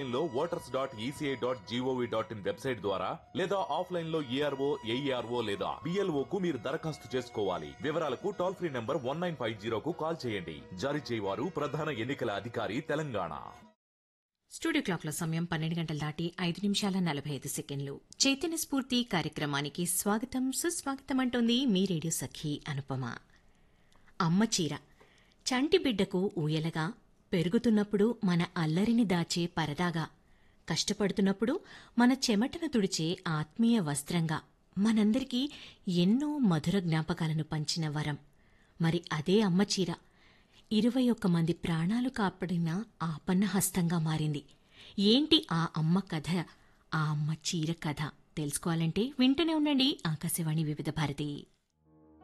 పోర్టల్లో voters dot ECI dot gov dot in website ద్వారా లేదా ఆఫ్లైన్ లో ఏఆర్ఓ ఏఈఆర్ఓ లేదా బిఎల్ఓ కు మీరు దరఖాస్తు చేసుకోవాలి వివరాలకు toll free number one nine five జీరోకు కాల్ చేయండి జారీ చేయవారు ప్రధాన ఎన్నికల అధికారి తెలంగాణ స్టూడియో క్లాక్ల సమయం పన్నెండు గంటలు దాటి ఐదు నిమిషాల నలభై ఐదు సెకండ్లు చైతన్య స్ఫూర్తి కార్యక్రమానికి స్వాగతం సుస్వాగతం అంటోంది మీ రేడియో సఖి అనుపమ అమ్మ చీర చంటి బిడ్డకు ఊయలగా పెరుగుతున్నప్పుడు మన అల్లరిని దాచే పరదాగా కష్టపడుతున్నప్పుడు మన చెమటను తుడిచే ఆత్మీయ వస్త్రంగా మనందరికీ ఎన్నో మధుర జ్ఞాపకాలను పంచిన వరం మరి అదే అమ్మ చీర ఇరవై ఒక్క మంది ప్రాణాలు కాపాడిన ఆపన్న హస్తంగా మారింది ఏంటి ఆ అమ్మ కథ ఆ అమ్మ చీర కథ తెలుసుకోవాలంటే వింటూనే ఉండండి ఆకాశవాణి వివిధ భారతి